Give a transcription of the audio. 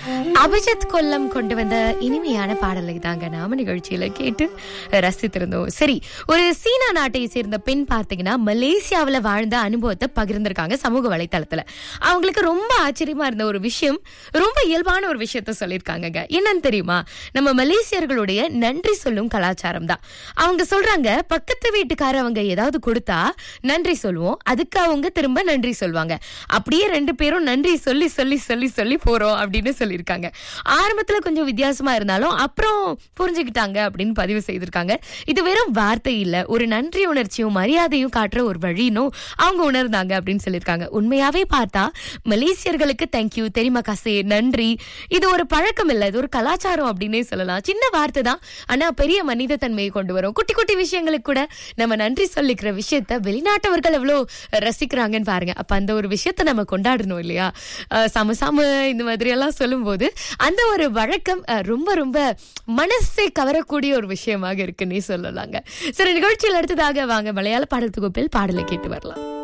அபிஜித் கொல்லம் கொண்டு வந்த இனிமையான பாடலை தாங்க நாம நிகழ்ச்சியில கேட்டு ரசித்திருந்தோம் சரி ஒரு சீனா நாட்டை சேர்ந்த பெண் பார்த்தீங்கன்னா மலேசியாவுல வாழ்ந்த அனுபவத்தை பகிர்ந்திருக்காங்க சமூக வலைத்தளத்துல அவங்களுக்கு ரொம்ப ஆச்சரியமா இருந்த ஒரு விஷயம் ரொம்ப இயல்பான ஒரு விஷயத்த சொல்லியிருக்காங்கங்க என்னன்னு தெரியுமா நம்ம மலேசியர்களுடைய நன்றி சொல்லும் கலாச்சாரம் தான் அவங்க சொல்றாங்க பக்கத்து வீட்டுக்கார அவங்க ஏதாவது கொடுத்தா நன்றி சொல்லுவோம் அதுக்கு அவங்க திரும்ப நன்றி சொல்லுவாங்க அப்படியே ரெண்டு பேரும் நன்றி சொல்லி சொல்லி சொல்லி சொல்லி போறோம் அப்படின்னு சொல்லியிருக்காங்க ஆரம்பத்துல கொஞ்சம் வித்தியாசமா இருந்தாலும் அப்புறம் புரிஞ்சுக்கிட்டாங்க அப்படின்னு பதிவு செய்திருக்காங்க இது வெறும் வார்த்தை இல்ல ஒரு நன்றி உணர்ச்சியும் மரியாதையும் காட்டுற ஒரு வழினும் அவங்க உணர்ந்தாங்க அப்படின்னு சொல்லியிருக்காங்க உண்மையாவே பார்த்தா மலேசியர்களுக்கு தேங்க்யூ தெரியுமா காசே நன்றி இது ஒரு பழக்கம் இல்ல இது ஒரு கலாச்சாரம் அப்படின்னே சொல்லலாம் சின்ன வார்த்தை தான் ஆனா பெரிய மனித தன்மையை கொண்டு வரும் குட்டி குட்டி விஷயங்களுக்கு கூட நம்ம நன்றி சொல்லிக்கிற விஷயத்த வெளிநாட்டவர்கள் எவ்வளவு ரசிக்கிறாங்கன்னு பாருங்க அப்ப அந்த ஒரு விஷயத்த நம்ம கொண்டாடணும் இல்லையா அஹ் சமசம இந்த மாதிரி எல்லாம் சொல்லும்போது அந்த ஒரு வழக்கம் அஹ், ரொம்ப ரொம்ப மனசை கவரக்கூடிய ஒரு விஷயமாக இருக்குன்னே சொல்லலாங்க சரி நிகழ்ச்சியில் அடுத்ததாக வாங்க மலையாள பாடல் தொகுப்பில் பாடலை கேட்டு வரலாம்